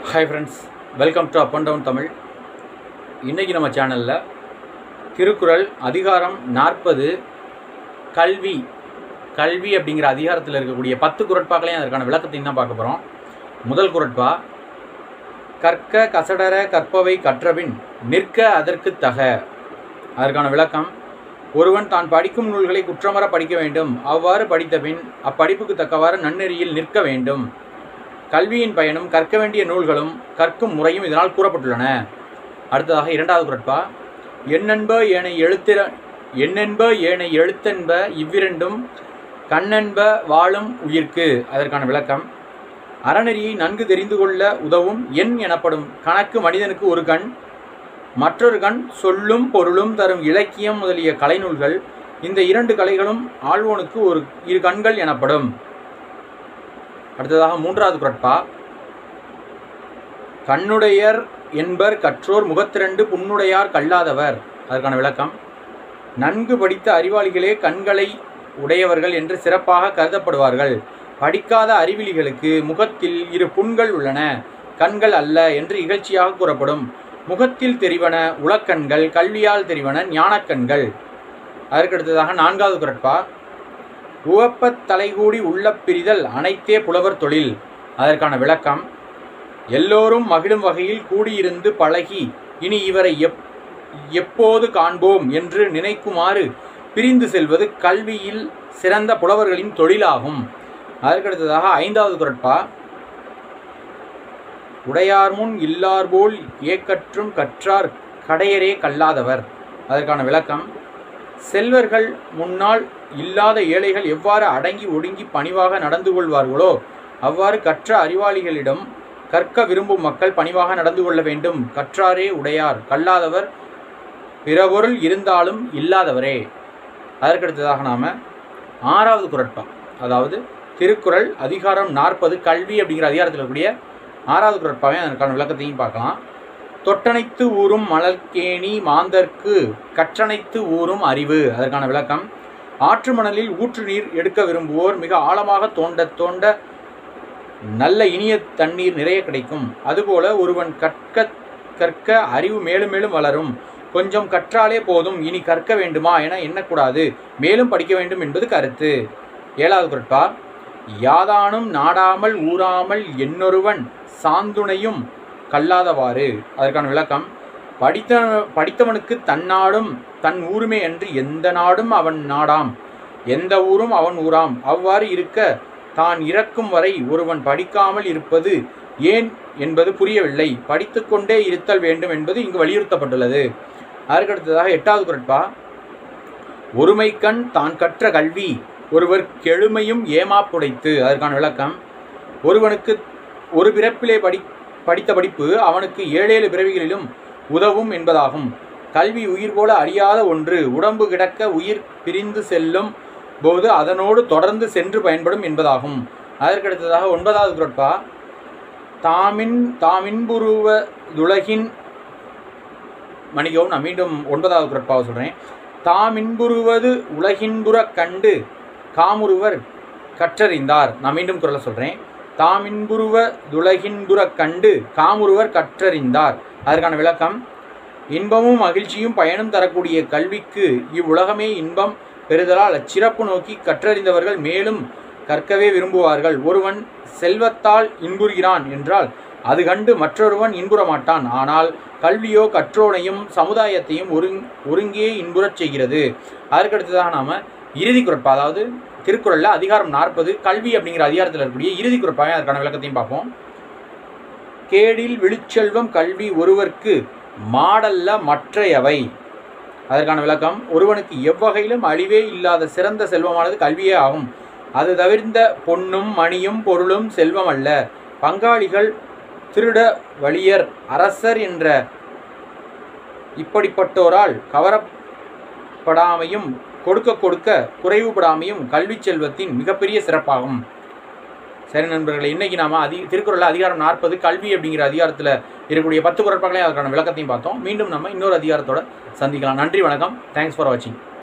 hi friends welcome to up and down Tamil இன்றைக்கி நம்ம சேனலில் திருக்குறள் அதிகாரம் நாற்பது கல்வி கல்வி அப்படிங்கிற அதிகாரத்தில் இருக்கக்கூடிய பத்து குரட்பாக்களையும் அதற்கான விளக்கத்தையும் தான் பார்க்க போகிறோம் முதல் குரட்பா கற்க கசடர கற்பவை கற்றபின் நிற்க அதற்கு தக அதற்கான விளக்கம் ஒருவன் தான் படிக்கும் நூல்களை குற்றமற படிக்க வேண்டும் அவ்வாறு படித்தபின் அப்படிப்புக்கு தக்கவாறு நன்னெறியில் நிற்க வேண்டும் கல்வியின் பயனும் கற்க வேண்டிய நூல்களும் கற்கும் முறையும் இதனால் கூறப்பட்டுள்ளன அடுத்ததாக இரண்டாவது குரட்பா எண்ணென்ப ஏனை எழுத்திர எண்ணென்ப ஏனை எழுத்தென்ப இவ்விரண்டும் கண்ணென்ப வாழும் உயிர்க்கு அதற்கான விளக்கம் அறநெறியை நன்கு தெரிந்து கொள்ள உதவும் எண் எனப்படும் கணக்கு மனிதனுக்கு ஒரு கண் மற்றொரு கண் சொல்லும் பொருளும் தரும் இலக்கியம் முதலிய கலைநூல்கள் இந்த இரண்டு கலைகளும் ஆழ்வோனுக்கு ஒரு இரு கண்கள் எனப்படும் அடுத்ததாக மூன்றாவது குரட்பா கண்ணுடையர் என்பர் கற்றோர் முகத்திரண்டு புண்ணுடையார் கல்லாதவர் அதற்கான விளக்கம் நன்கு படித்த அறிவாளிகளே கண்களை உடையவர்கள் என்று சிறப்பாக கருதப்படுவார்கள் படிக்காத அறிவிலிகளுக்கு முகத்தில் இரு புண்கள் உள்ளன கண்கள் அல்ல என்று இகழ்ச்சியாக கூறப்படும் முகத்தில் தெரிவன உளக்கண்கள் கல்வியால் தெரிவன ஞானக்கண்கள் அதற்கடுத்ததாக நான்காவது குரட்பா உவப்பத் தலைகூடி உள்ள பிரிதல் அனைத்தே புலவர் தொழில் அதற்கான விளக்கம் எல்லோரும் மகிழும் வகையில் கூடியிருந்து பழகி இனி இவரை எப் எப்போது காண்போம் என்று நினைக்குமாறு பிரிந்து செல்வது கல்வியில் சிறந்த புலவர்களின் தொழிலாகும் அதற்கடுத்ததாக ஐந்தாவது குரட்பா உடையார் முன் இல்லார் போல் ஏக்கற்றும் கற்றார் கடையரே கல்லாதவர் அதற்கான விளக்கம் செல்வர்கள் முன்னால் இல்லாத ஏழைகள் எவ்வாறு அடங்கி ஒடுங்கி பணிவாக நடந்து கொள்வார்களோ அவ்வாறு கற்ற அறிவாளிகளிடம் கற்க விரும்பும் மக்கள் பணிவாக நடந்து கொள்ள வேண்டும் கற்றாரே உடையார் கல்லாதவர் பிறபொருள் இருந்தாலும் இல்லாதவரே அதற்கடுத்ததாக நாம் ஆறாவது குரட்பா அதாவது திருக்குறள் அதிகாரம் நாற்பது கல்வி அப்படிங்கிற அதிகாரத்தில் இருக்கக்கூடிய ஆறாவது குரட்பாவே அதற்கான விளக்கத்தையும் பார்க்கலாம் தொட்டனைத்து ஊறும் மலர்கேணி மாந்தர்க்கு கற்றனைத்து ஊறும் அறிவு அதற்கான விளக்கம் ஆற்று மணலில் ஊற்று நீர் எடுக்க விரும்புவோர் மிக ஆழமாக தோண்ட தோண்ட நல்ல இனிய தண்ணீர் நிறைய கிடைக்கும் அதுபோல ஒருவன் கற்க கற்க அறிவு மேலும் மேலும் வளரும் கொஞ்சம் கற்றாலே போதும் இனி கற்க வேண்டுமா என எண்ணக்கூடாது மேலும் படிக்க வேண்டும் என்பது கருத்து ஏழாவது குரட்பா யாதானும் நாடாமல் ஊறாமல் என்னொருவன் சாந்துணையும் கல்லாதவாறு அதற்கான விளக்கம் படித்த படித்தவனுக்கு தன் நாடும் தன் ஊருமே என்று எந்த நாடும் அவன் நாடாம் எந்த ஊரும் அவன் ஊராம் அவ்வாறு இருக்க தான் இறக்கும் வரை ஒருவன் படிக்காமல் இருப்பது ஏன் என்பது புரியவில்லை படித்துக்கொண்டே இருத்தல் வேண்டும் என்பது இங்கு வலியுறுத்தப்பட்டுள்ளது அதற்கடுத்ததாக எட்டாவது குரட்பா ஒருமைக்கண் தான் கற்ற கல்வி ஒருவர் கெழுமையும் ஏமாப்புடைத்து அதற்கான விளக்கம் ஒருவனுக்கு ஒரு பிறப்பிலே படி படித்த படிப்பு அவனுக்கு ஏழேழு பிறவிகளிலும் உதவும் என்பதாகும் கல்வி உயிர் போல அறியாத ஒன்று உடம்பு கிடக்க உயிர் பிரிந்து செல்லும் போது அதனோடு தொடர்ந்து சென்று பயன்படும் என்பதாகும் அதற்கடுத்ததாக ஒன்பதாவது குரட்பா தாமின் தாமின்புருவதுலகின் மணிக்கவும் நான் மீண்டும் ஒன்பதாவது குரட்பாவை சொல்கிறேன் தாமின்புருவது உலகின்புற கண்டு காமுருவர் கற்றறிந்தார் நான் மீண்டும் குரலை சொல்கிறேன் தாமின்புருவ துலகின்புற கண்டு காமுருவர் கற்றறிந்தார் அதற்கான விளக்கம் இன்பமும் மகிழ்ச்சியும் பயனும் தரக்கூடிய கல்விக்கு இவ்வுலகமே இன்பம் பெறுதலால் அச்சிறப்பு நோக்கி கற்றறிந்தவர்கள் மேலும் கற்கவே விரும்புவார்கள் ஒருவன் செல்வத்தால் இன்புறுகிறான் என்றால் அது கண்டு மற்றொருவன் இன்புற மாட்டான் ஆனால் கல்வியோ கற்றோனையும் சமுதாயத்தையும் ஒருங் ஒருங்கே இன்புறச் செய்கிறது அதற்கடுத்ததாக நாம் இறுதி குரட்பா அதாவது திருக்குறளில் அதிகாரம் நாற்பது கல்வி அப்படிங்கிற அதிகாரத்தில் இருக்கக்கூடிய இறுதி குரட்பாக அதற்கான விளக்கத்தையும் பார்ப்போம் கேடில் விழுச்செல்வம் கல்வி ஒருவர்க்கு மாடல்ல மற்றையவை அதற்கான விளக்கம் ஒருவனுக்கு எவ்வகையிலும் அழிவே இல்லாத சிறந்த செல்வமானது கல்வியே ஆகும் அது தவிர்ந்த பொன்னும் மணியும் பொருளும் செல்வம் அல்ல பங்காளிகள் திருட வலியர் அரசர் என்ற இப்படிப்பட்டோரால் கவரப்படாமையும் கொடுக்க கொடுக்க குறைவுபடாமையும் கல்வி செல்வத்தின் மிகப்பெரிய சிறப்பாகும் சரி நண்பர்களே இன்னைக்கு நாம அதி திருக்குறள் அதிகாரம் நாற்பது கல்வி அப்படிங்கிற அதிகாரத்தில் இருக்கக்கூடிய பத்து குரட்பாக்களையும் அதற்கான விளக்கத்தையும் பார்த்தோம் மீண்டும் நம்ம இன்னொரு அதிகாரத்தோட சந்திக்கலாம் நன்றி வணக்கம் தேங்க்ஸ் ஃபார் வாட்சிங்